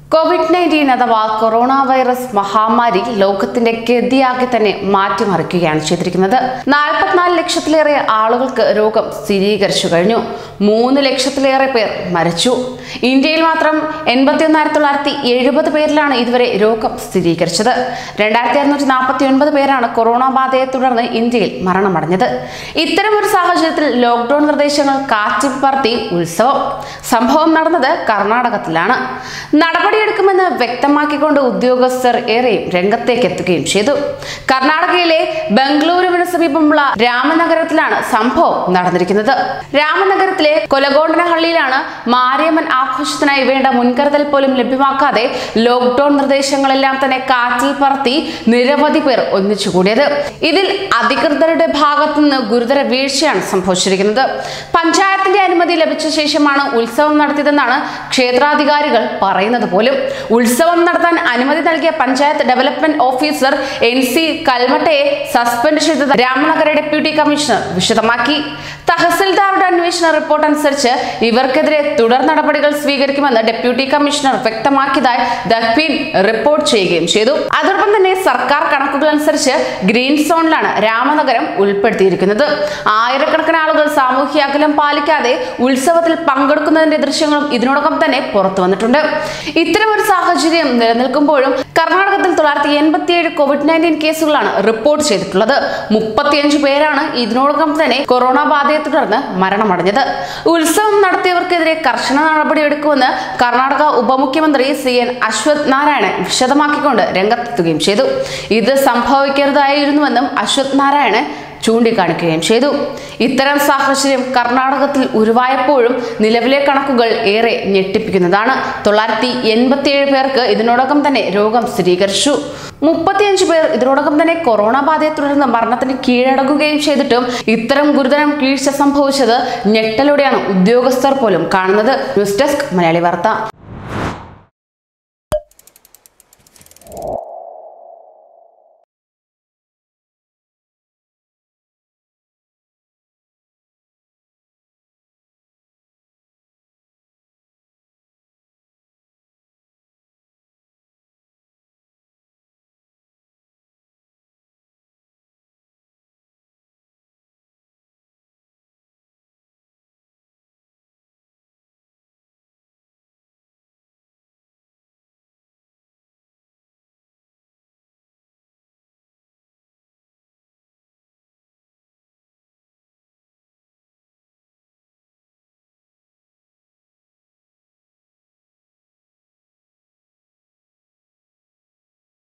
Covid nineteen അഥവാ corona virus മഹാമാരി ലോകത്തിന്റെ ഗതിയാകെ തന്നെ മാറ്റിമറിക്കുകയാണ് ചെയ്തിരിക്കുന്നത് നാൽപ്പത്തിനാല് ലക്ഷത്തിലേറെ ആളുകൾക്ക് രോഗം സ്ഥിരീകരിച്ചു കഴിഞ്ഞു മൂന്ന് ലക്ഷത്തിലേറെ പേർ മരിച്ചു ഇന്ത്യയിൽ മാത്രം എൺപത്തിയൊന്നായിരത്തി തൊള്ളായിരത്തി എഴുപത് പേരിലാണ് ഇതുവരെ രോഗം സ്ഥിരീകരിച്ചത് രണ്ടായിരത്തി അറുന്നൂറ്റി നാൽപ്പത്തി ഒൻപത് പേരാണ് കൊറോണ ബാധയെ തുടർന്ന് ഇന്ത്യയിൽ മരണമടഞ്ഞത് ഇത്തരം ഒരു സാഹചര്യത്തിൽ ലോക്ക്ഡൌൺ നിർദ്ദേശങ്ങൾ കാറ്റിപ്പറത്തി ഉത്സവം സംഭവം നടന്നത് കർണാടകത്തിലാണ് നടപടിയെടുക്കുമെന്ന് വ്യക്തമാക്കിക്കൊണ്ട് ഉദ്യോഗസ്ഥർ ഏറെയും രംഗത്തേക്ക് എത്തുകയും ചെയ്തു കർണാടകയിലെ ബംഗളൂരുവിന് സമീപമുള്ള രാമനഗരത്തിലാണ് സംഭവം നടന്നിരിക്കുന്നത് രാമനഗരത്തിലെ കൊലഗോണ്ടനഹള്ളിയിലാണ് മാരിയമ്മൻ ആഘോഷത്തിനായി വേണ്ട മുൻകരുതൽ പോലും ലഭ്യമാക്കാതെ ലോക്ക്ഡൌൺ നിർദ്ദേശങ്ങളെല്ലാം തന്നെ കാറ്റിൽ പറത്തി നിരവധി പേർ ഒന്നിച്ചുകൂടിയത് ഇതിൽ അധികൃതരുടെ ഭാഗത്തു നിന്ന് ഗുരുതര വീഴ്ചയാണ് സംഭവിച്ചിരിക്കുന്നത് പഞ്ചായത്തിന്റെ അനുമതി ലഭിച്ച ശേഷമാണ് ഉത്സവം നടത്തിയതെന്നാണ് ക്ഷേത്രാധികാരികൾ പറയുന്നത് പോലും ഉത്സവം നടത്താൻ അനുമതി നൽകിയ panchayat development officer N C കൽമട്ടയെ സസ്പെൻഡ് ചെയ്തത് രാമനഗര ഡെപ്യൂട്ടി കമ്മീഷണർ വിശദമാക്കി തഹസിൽദാരുടെ അന്വേഷണ റിപ്പോർട്ട് അനുസരിച്ച് ഇവർക്കെതിരെ തുടർ നടപടികൾ സ്വീകരിക്കുമെന്ന് ഡെപ്യൂട്ടി കമ്മീഷണർ വ്യക്തമാക്കിയതായി ദക്വീൻ റിപ്പോർട്ട് ചെയ്യുകയും ചെയ്തു അതോടൊപ്പം തന്നെ സർക്കാർ കണക്കുകൾ അനുസരിച്ച് ഗ്രീൻ സോണിലാണ് രാമനഗരം ഉൾപ്പെടുത്തിയിരിക്കുന്നത് ആയിരക്കണക്കിന് ആളുകൾ സാമൂഹ്യ അകലം പാലിക്കാതെ ഉത്സവത്തിൽ പങ്കെടുക്കുന്നതിന്റെ ദൃശ്യങ്ങളും ഇതിനോടകം തന്നെ പുറത്തു വന്നിട്ടുണ്ട് ഇത്തരം ഒരു സാഹചര്യം നിലനിൽക്കുമ്പോഴും കർണാടകത്തിൽ തൊള്ളായിരത്തി എൺപത്തിയേഴ് കോവിഡ് നയൻറ്റീൻ കേസുകളാണ് റിപ്പോർട്ട് ചെയ്തിട്ടുള്ളത് മുപ്പത്തിയഞ്ച് പേരാണ് ഇതിനോടകം തന്നെ കൊറോണ ബാധയെ തുടർന്ന് മരണമടഞ്ഞത് ഉത്സവം നടത്തിയവർക്കെതിരെ കർശന നടപടിയെടുക്കുമെന്ന് കർണാടക ഉപമുഖ്യമന്ത്രി സി എൻ അശ്വത് നാരായണൻ വിശദമാക്കിക്കൊണ്ട് രംഗത്തെത്തുകയും ചെയ്തു ഇത് സംഭവിക്കരുതായിരുന്നുവെന്നും അശ്വത് നാരായണൻ ചൂണ്ടിക്കാണിക്കുകയും ചെയ്തു ഇത്തരം സാഹചര്യം കർണാടകത്തിൽ ഉരുവായപ്പോഴും നിലവിലെ കണക്കുകൾ ഏറെ ഞെട്ടിപ്പിക്കുന്നതാണ് തൊള്ളായിരത്തി എൺപത്തിയേഴ് പേർക്ക് ഇതിനോടകം തന്നെ രോഗം സ്ഥിരീകരിച്ചു മുപ്പത്തിയഞ്ച് പേർ ഇതിനോടകം തന്നെ കൊറോണ ബാധയെ തുടർന്ന് മരണത്തിന് കീഴടങ്ങുകയും ചെയ്തിട്ടും ഇത്തരം ഗുരുതരം വീഴ്ച സംഭവിച്ചത് ഞെട്ടലോടെയാണ് ഉദ്യോഗസ്ഥർ പോലും കാണുന്നത് ന്യൂസ് ഡെസ്ക് മലയാളി വാർത്ത